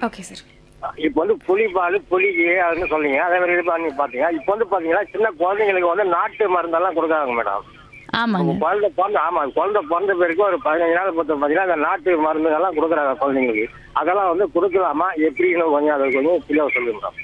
Okay sir இப்போ வந்து புலிபால் புலிக்கு அதுன்னு சொன்னீங்க அதே மாதிரி இது பண்ணி பார்த்தீங்க இப்போ வந்து பார்த்தீங்கன்னா சின்ன குழந்தைங்களுக்கு வந்து நாட்டு மருந்தெல்லாம் கொடுக்குறாங்க மேடம் ஆமாங்க குழந்தை பிறந்த ஆமா குழந்தை பிறந்த பிறகு ஒரு பதினஞ்சு நாள் பத்து பார்த்தீங்கன்னா அந்த நாட்டு மருந்துகள்லாம் கொடுக்குறாங்க குழந்தைங்களுக்கு அதெல்லாம் வந்து கொடுக்கலாமா எப்படின்னு கொஞ்சம் அதை கொஞ்சம் தெளிவாக சொல்லுங்க மேடம்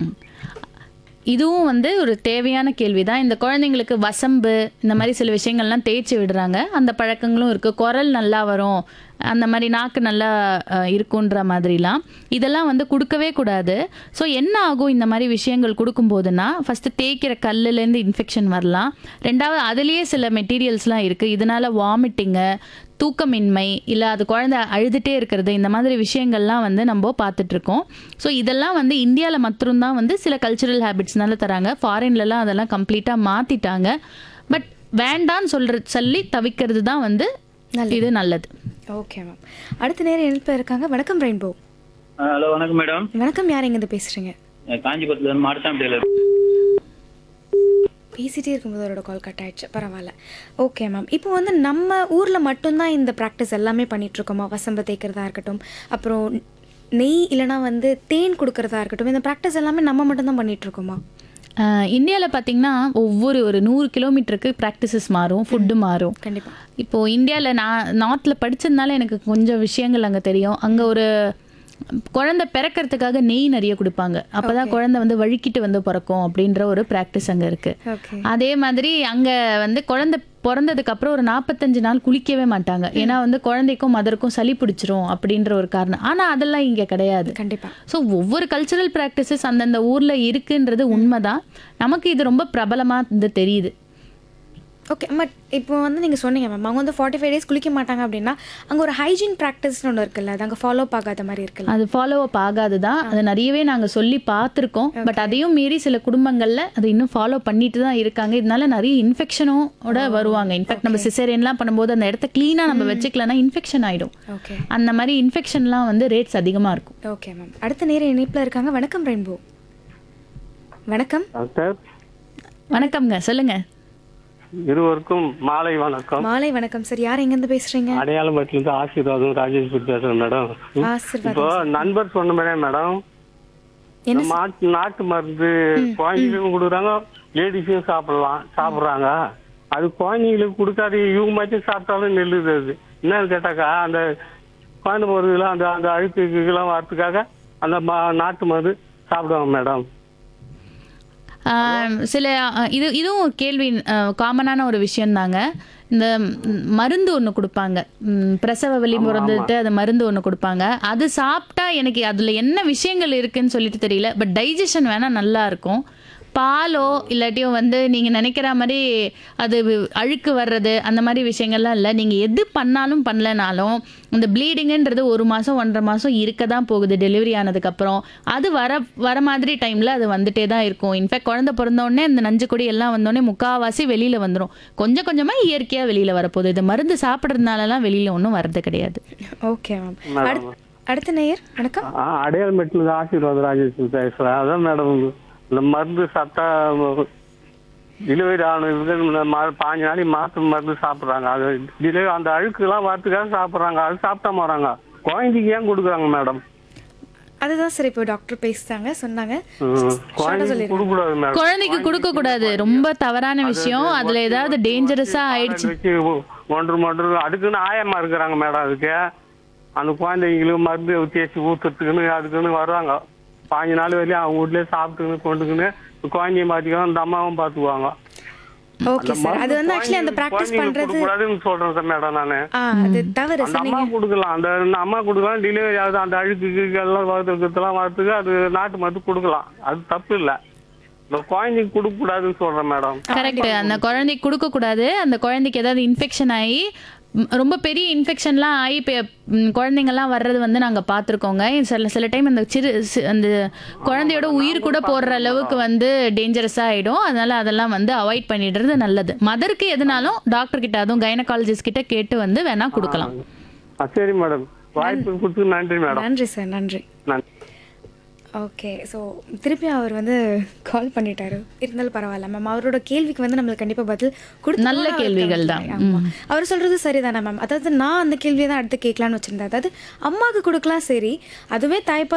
இதுவும் வந்து ஒரு தேவையான கேள்வி தான் இந்த குழந்தைங்களுக்கு வசம்பு இந்த மாதிரி சில விஷயங்கள்லாம் தேய்ச்சி விடுறாங்க அந்த பழக்கங்களும் இருக்குது குரல் நல்லா வரும் அந்த மாதிரி நாக்கு நல்லா அஹ், இருக்குன்ற மாதிரிலாம் இதெல்லாம் வந்து கொடுக்கவே கூடாது ஸோ என்ன ஆகும் இந்த மாதிரி விஷயங்கள் கொடுக்கும்போதுன்னா ஃபஸ்ட்டு தேய்க்கிற கல்லுலேருந்து இன்ஃபெக்ஷன் வரலாம் ரெண்டாவது அதுலேயே சில மெட்டீரியல்ஸ்லாம் இருக்குது இதனால் வாமிட்டிங்கு தூக்கமின்மை இல்லை அது குழந்தை அழுதுகிட்டே இருக்கிறது இந்த மாதிரி விஷயங்கள்லாம் வந்து நம்ம பார்த்துட்ருக்கோம் ஸோ இதெல்லாம் வந்து இந்தியாவில் மட்டும்தான் வந்து சில கல்ச்சுரல் ஹேபிட்ஸ்னால தராங்க ஃபாரின்லலாம் அதெல்லாம் கம்ப்ளீட்டாக மாற்றிட்டாங்க பட் வேண்டான்னு சொல்கிற சொல்லி தவிக்கிறது தான் வந்து இது நல்லது ஓகே மேம் அடுத்த நேரம் எழுப்ப இருக்காங்க வணக்கம் ரெயின்போ ஹலோ வணக்கம் மேடம் வணக்கம் யார் எங்கேருந்து பேசுறீங்க காஞ்சிபுரத்துல இருந்து மாட்டுத்தாம் டெய்லர் பேசிட்டே இருக்கும்போது அவரோட கால் கட் ஆயிடுச்சு பரவாயில்ல ஓகே மேம் இப்போ வந்து நம்ம ஊரில் மட்டும்தான் இந்த ப்ராக்டிஸ் எல்லாமே பண்ணிட்டு இருக்கோமா வசம்ப தேய்க்கிறதா இருக்கட்டும் அப்புறம் நெய் இல்லைனா வந்து தேன் கொடுக்கறதா இருக்கட்டும் இந்த ப்ராக்டிஸ் எல்லாமே நம்ம மட்டும்தான் பண்ணிட்டு இருக்கோமா இந்தியாவில் பார்த்தீங்கன்னா ஒவ்வொரு ஒரு நூறு கிலோமீட்டருக்கு ப்ராக்டிசஸ் மாறும் ஃபுட்டு மாறும் கண்டிப்பாக இப்போது இந்தியாவில் நான் நார்த்தில் படித்ததுனால எனக்கு கொஞ்சம் விஷயங்கள் அங்கே தெரியும் அங்கே ஒரு குழந்தை பிறக்கிறதுக்காக நெய் நிறைய கொடுப்பாங்க அப்போ தான் குழந்தை வந்து வழுக்கிட்டு வந்து பிறக்கும் அப்படின்ற ஒரு ப்ராக்டிஸ் அங்கே இருக்குது ஓகே அதே மாதிரி அங்கே வந்து குழந்தை பிறந்ததுக்கு அப்புறம் ஒரு நாற்பத்தஞ்சு நாள் குளிக்கவே மாட்டாங்க ஏன்னா வந்து குழந்தைக்கும் மதருக்கும் சளி பிடிச்சிரும் அப்படின்ற ஒரு காரணம் ஆனால் அதெல்லாம் இங்கே கிடையாது கண்டிப்பாக ஸோ ஒவ்வொரு கல்ச்சுரல் ப்ராக்டிசஸ் அந்தந்த ஊரில் இருக்குன்றது உண்மைதான் நமக்கு இது ரொம்ப பிரபலமாக இந்த தெரியுது ஓகே பட் இப்போ வந்து நீங்கள் சொன்னீங்க மேம் அவங்க வந்து ஃபார்ட்டி ஃபைவ் டேஸ் குளிக்க மாட்டாங்க அப்படின்னா அங்கே ஒரு ஹைஜீன் ப்ராக்டிஸ்னு ஒன்று இருக்குல்ல அது அங்கே ஃபாலோ ஆகாத மாதிரி இருக்குல்ல அது ஃபாலோ அப் ஆகாது தான் அது நிறையவே நாங்கள் சொல்லி பார்த்துருக்கோம் பட் அதையும் மீறி சில குடும்பங்களில் அது இன்னும் ஃபாலோ பண்ணிட்டு தான் இருக்காங்க இதனால நிறைய இன்ஃபெக்ஷனோட வருவாங்க இன்ஃபேக்ட் நம்ம சிசேரியன்லாம் பண்ணும்போது அந்த இடத்த க்ளீனாக நம்ம வச்சுக்கலன்னா இன்ஃபெக்ஷன் ஆகிடும் ஓகே அந்த மாதிரி இன்ஃபெக்ஷன்லாம் வந்து ரேட்ஸ் அதிகமாக இருக்கும் ஓகே மேம் அடுத்த நேரம் இணைப்பில் இருக்காங்க வணக்கம் ரெயின்போ வணக்கம் டாக்டர் வணக்கம்ங்க சொல்லுங்க இருவருக்கும் மாலை வணக்கம் மாலை வணக்கம் சார் யார் எங்கேருந்து பேசுறீங்க அடையாளம்பட்டிலிருந்து ஆசீர்வாதம் ராஜேஸ்வரி பேசுறேன் மேடம் ஆசீர்வாதம் இப்போ நண்பர் சொன்ன மாதிரி மேடம் என்ன நம்ம நாட்டு நாட்டு மருந்து குழந்தைகளுக்கும் கொடுக்குறாங்க லேடிஸும் சாப்பிடலாம் சாப்பிடுறாங்க அது குழந்தைங்களுக்கு கொடுக்காது இவங்க மட்டும் சாப்பிட்டாலும் நெல்லுது அது என்னன்னு கேட்டாக்கா அந்த குழந்தை மருந்துல அந்த அந்த அழுக்குலாம் வரத்துக்காக அந்த ம- நாட்டு மருந்து சாப்பிடுவாங்க மேடம் ஆஹ் சில ஆஹ் இது இதுவும் ஒரு கேள்வி காமனான ஒரு விஷயம்தாங்க இந்த ம், மருந்து ஒன்று கொடுப்பாங்க ம், பிரசவ வலி பிறந்துட்டு அது மருந்து ஒன்று கொடுப்பாங்க அது சாப்பிட்டா எனக்கு அதில் என்ன விஷயங்கள் இருக்குன்னு சொல்லிட்டு தெரியல பட் டைஜஷன் வேணால் நல்லா இருக்கும் பாலோ இல்லாட்டியும் வந்து நீங்கள் நினைக்கிற மாதிரி அது வி- அழுக்கு வர்றது அந்த மாதிரி விஷயங்கள்லாம் இல்லை நீங்கள் எது பண்ணாலும் பண்ணலனாலும் இந்த ப்ளீடிங்குன்றது ஒரு மாதம் ஒன்றரை மாதம் இருக்க தான் போகுது டெலிவரி ஆனதுக்கப்புறம் அது வர வர மாதிரி டைமில் அது வந்துட்டே தான் இருக்கும் இன்ஃபேக்ட் குழந்தை பிறந்த உடனே இந்த நஞ்சு கொடி எல்லாம் வந்தோடனே முக்காவாசி வெளியில் வந்துடும் கொஞ்சம் கொஞ்சமாக இயற்கையாக வெளியில் வரப்போகுது இது மருந்து சாப்பிட்றதுனாலலாம் வெளியில் ஒன்றும் வர்றது கிடையாது ஓகே மேம் அடுத்த அடுத்த நேயர் வணக்கம் அடையாளம்பட்டிலிருந்து ஆசீர்வாதம் ராஜேஸ்வரி பேசுறேன் அதான் மேடம் இந்த மருந்து சாப்பிட்டா டெலிவரி ஆனதுக்கு பாஞ்சு நாளைக்கு மாத்து மருந்து சாப்பிடுறாங்க அது டெலிவரி அந்த அழுக்குலாம் வரத்துக்காக சாப்பிடுறாங்க அது சாப்பிட்டா போறாங்க குழந்தைக்கு ஏன் கொடுக்குறாங்க மேடம் அதுதான் சார் இப்போ டாக்டர் பேசிட்டாங்க சொன்னாங்க குழந்தைக்கு கொடுக்கூடாது மேடம் குழந்தைக்கு கொடுக்க கூடாது ரொம்ப தவறான விஷயம் அதுல ஏதாவது டேஞ்சரஸா ஆயிடுச்சு வச்சு ஒன்று மொன்று அதுக்குன்னு ஆயமா இருக்கிறாங்க மேடம் அதுக்கு அந்த குழந்தைங்களுக்கு மருந்து தேய்ச்சி ஊத்துறதுக்குன்னு அதுக்குன்னு வர்றாங்க பாஞ்சு நாள் வரையும் அவங்க வீட்லயே சாப்பிட்டுன்னு கொண்டுக்குன்னு குழந்தைய பார்த்துக்கலாம் அந்த அம்மாவும் பார்த்துக்குவாங்க ஓகே சார் அது வந்து ஆக்சுவலி அந்த ப்ராக்டிஸ் பண்றது கூடாதுன்னு சொல்றேன் மேடம் நானு ஆ அது தவறு அந்த சார் அம்மா கொடுக்கலாம் அந்த அந்த அம்மா கொடுக்கலாம் டெலிவரி ஆகுது அந்த அழுக்கு கிழுக்கு எல்லாம் வரதுக்கெல்லாம் வரதுக்கு அது நாட்டு மருந்து கொடுக்கலாம் அது தப்பு இல்ல இந்த குழந்தைக்கு கொடுக்க கூடாதுன்னு சொல்றேன் மேடம் கரெக்ட் அந்த குழந்தைக்கு கொடுக்க கூடாது அந்த குழந்தைக்கு ஏதாவது இன்ஃபெக்ஷன் ஆகி ம், ரொம்ப பெரிய இன்ஃபெக்ஷன்லாம் ஆகி இப்போ குழந்தைங்கள்லாம் வர்றது வந்து நாங்கள் பார்த்துருக்கோங்க சில சில டைம் அந்த சிறு சி- அந்த குழந்தையோட உயிர் கூட போடுற அளவுக்கு வந்து டேஞ்சரஸாக ஆகிடும் அதனால அதெல்லாம் வந்து அவாய்ட் பண்ணிடுறது நல்லது மதருக்கு எதுனாலும் டாக்டர் கிட்ட அதுவும் கைனகாலஜிஸ்ட் கிட்ட கேட்டு வந்து வேணா கொடுக்கலாம் ஆ, சரி மேடம் வாய்ப்பு கொடுத்து நன்றி மேடம் நன்றி சார் நன்றி நன்றி ஓகே ஸோ திருப்பி அவர் வந்து கால் பண்ணிட்டாரு இருந்தாலும் பரவாயில்ல மேம் அவரோட கேள்விக்கு வந்து நம்மளுக்கு கண்டிப்பாக பதில் கொடுத்து நல்ல கேள்விகள் தான். ஆமாம் அவர் சொல்றது சரிதானே மேம் அதாவது நான் அந்த கேள்வியை தான் அடுத்து கேட்கலான்னு வச்சிருந்தேன் அதாவது அம்மாவுக்கு கொடுக்கலாம் சரி அதுவே தாய்ப்பால்